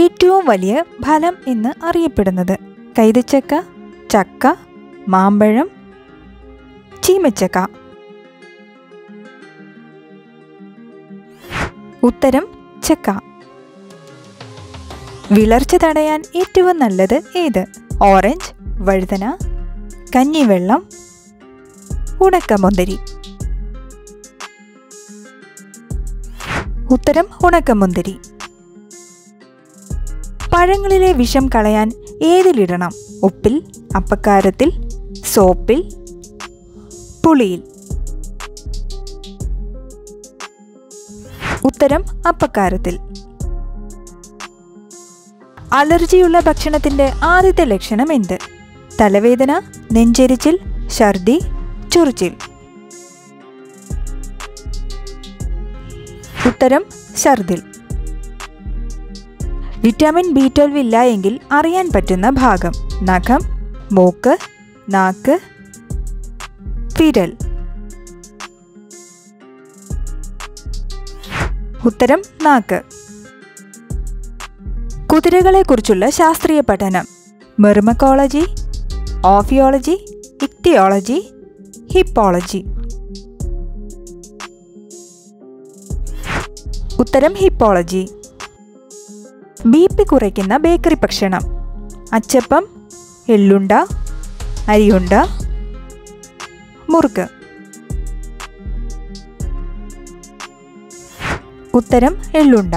ഏറ്റവും വലിയ ഫലം എന്ന് അറിയപ്പെടുന്നത് കൈതച്ചക്ക ചക്ക മാമ്പഴം ചീമച്ചക്ക ഉത്തരം ചക്ക വിളർച്ച തടയാൻ ഏറ്റവും നല്ലത് ഏത് ഓറഞ്ച് വഴുതന കഞ്ഞിവെള്ളം ഉണക്കമുന്തിരി ഉത്തരം ഉണക്കമുന്തിരി പഴങ്ങളിലെ വിഷം കളയാൻ ഏതിലിടണം ഉപ്പിൽ അപ്പക്കാരത്തിൽ സോപ്പിൽ പുളിയിൽ ഉത്തരം അപ്പക്കാരത്തിൽ അലർജിയുള്ള ഭക്ഷണത്തിന്റെ ആദ്യത്തെ ലക്ഷണം എന്ത് തലവേദന നെഞ്ചെരിച്ചിൽ ഛർദി ചൊറിച്ചിൽ ഉത്തരം ഛർദിൽ വിറ്റാമിൻ ബി ട്വൽവ് ഇല്ല എങ്കിൽ അറിയാൻ പറ്റുന്ന ഭാഗം നഖം മൂക്ക് നാക്ക് വിരൽ ഉത്തരം നാക്ക് കുതിരകളെക്കുറിച്ചുള്ള ശാസ്ത്രീയ പഠനം മെർമക്കോളജി ഓഫിയോളജി ഇക്തിയോളജി ഹിപ്പോളജി ഉത്തരം ഹിപ്പോളജി ബി പി കുറയ്ക്കുന്ന ബേക്കറി ഭക്ഷണം അച്ചപ്പം എള്ളുണ്ട അരിയുണ്ട മുറുക്ക് ഉത്തരം എള്ളുണ്ട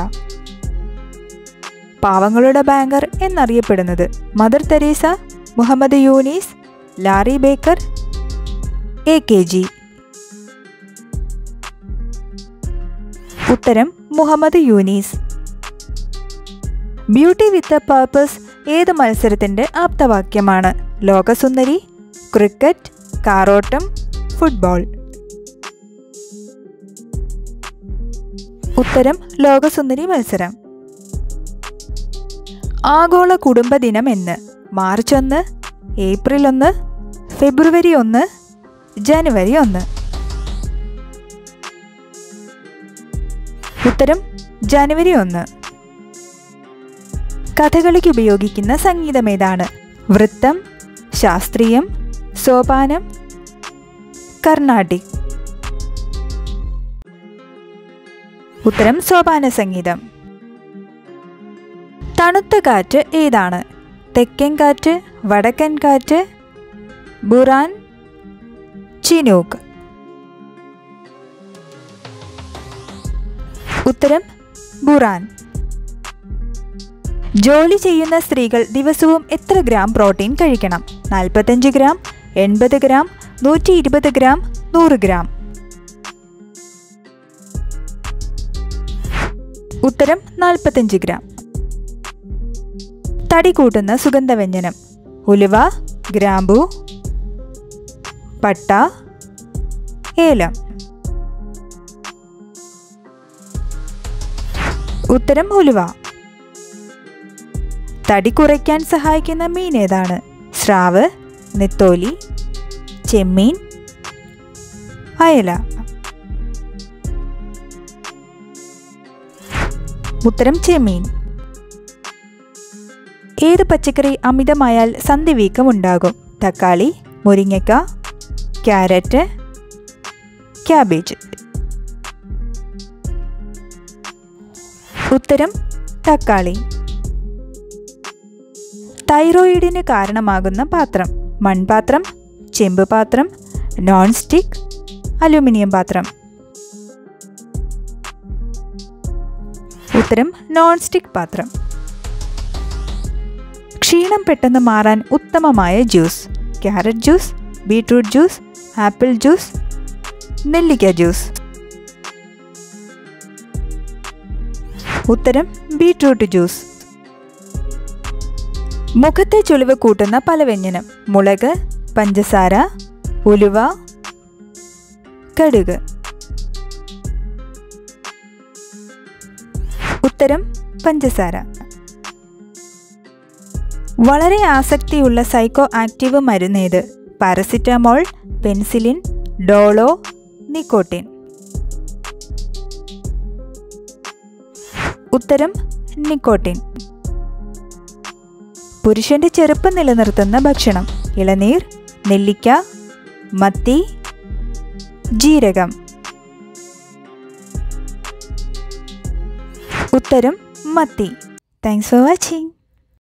പാവങ്ങളുടെ ബാങ്കർ എന്നറിയപ്പെടുന്നത് Mother Teresa Muhammad Yunus Larry Baker A K G ഉത്തരം Muhammad Yunus beauty with a purpose ഏത് മത്സരത്തിന്റെ ആപ്തവാക്യമാണ് ലോകസുന്ദരി ക്രിക്കറ്റ് കാറോട്ടം ഫുട്ബോൾ ഉത്തരം ലോകസുന്ദരി മത്സരം ആഗോള കുടുംബ ദിനം എന്ന് മാർച്ച് ഒന്ന് ഏപ്രിൽ ഒന്ന് ഫെബ്രുവരി ഒന്ന് ജനുവരി ഒന്ന് ഉത്തരം ജനുവരി ഒന്ന് കഥകളിക്ക് ഉപയോഗിക്കുന്ന സംഗീതം ഏതാണ് വൃത്തം ശാസ്ത്രീയം സോപാനം കർണാട്ടിക് ഉത്തരം സോപാന സംഗീതം തണുത്ത കാറ്റ് ഏതാണ് തെക്കൻ കാറ്റ് വടക്കൻ കാറ്റ് ബുറാൻ ചിനൂക്ക് ഉത്തരം ബുറാൻ ജോലി ചെയ്യുന്ന സ്ത്രീകൾ ദിവസവും എത്ര ഗ്രാം പ്രോട്ടീൻ കഴിക്കണം നാൽപ്പത്തഞ്ച് ഗ്രാം എൺപത് ഗ്രാം നൂറ്റി ഇരുപത് ഗ്രാം നൂറ് ഗ്രാം ഉത്തരം നാൽപ്പത്തഞ്ച് ഗ്രാം തടി കൂട്ടുന്ന സുഗന്ധവ്യഞ്ജനം ഉലുവ ഗ്രാമ്പു പട്ട ഏലം ഉത്തരം ഉലുവ തടി കുറയ്ക്കാൻ സഹായിക്കുന്ന മീൻ ഏതാണ് സ്രാവ് നെത്തോലി ചെമ്മീൻ അയല ഉത്തരം ചെമ്മീൻ ഏത് പച്ചക്കറി അമിതമായാൽ സന്ധിവീക്കം ഉണ്ടാകും തക്കാളി മുരിങ്ങയ്ക്ക ക്യാരറ്റ് ക്യാബേജ് ഉത്തരം തക്കാളി തൈറോയിഡിന് കാരണമാകുന്ന പാത്രം മൺപാത്രം ചെമ്പ് പാത്രം നോൺ സ്റ്റിക്ക് അലുമിനിയം പാത്രം ഉത്തരം നോൺ സ്റ്റിക്ക് പാത്രം ക്ഷീണം പെട്ടെന്ന് മാറാൻ ഉത്തമമായ juice carrot juice beetroot juice apple juice നെല്ലിക്ക ജ്യൂസ് ഉത്തരം ബീട്രൂട്ട് ജ്യൂസ് മുഖത്തെ ചുളിവ് കൂട്ടുന്ന പല വ്യഞ്ജനം മുളക് പഞ്ചസാര ഉലുവ കടുക് ഉത്തരം പഞ്ചസാര വളരെ ആസക്തിയുള്ള സൈക്കോ ആക്റ്റീവ് മരുന്നേത് പാരസിറ്റമോൾ പെൻസിലിൻ ഡോളോ നിക്കോട്ടിൻ ഉത്തരം നിക്കോട്ടിൻ പുരുഷന്റെ ചെറുപ്പം നിലനിർത്തുന്ന ഭക്ഷണം ഇളനീർ നെല്ലിക്ക മത്തി ജീരകം ഉത്തരം മത്തി താങ്ക്സ് ഫോർ വാച്ചിങ്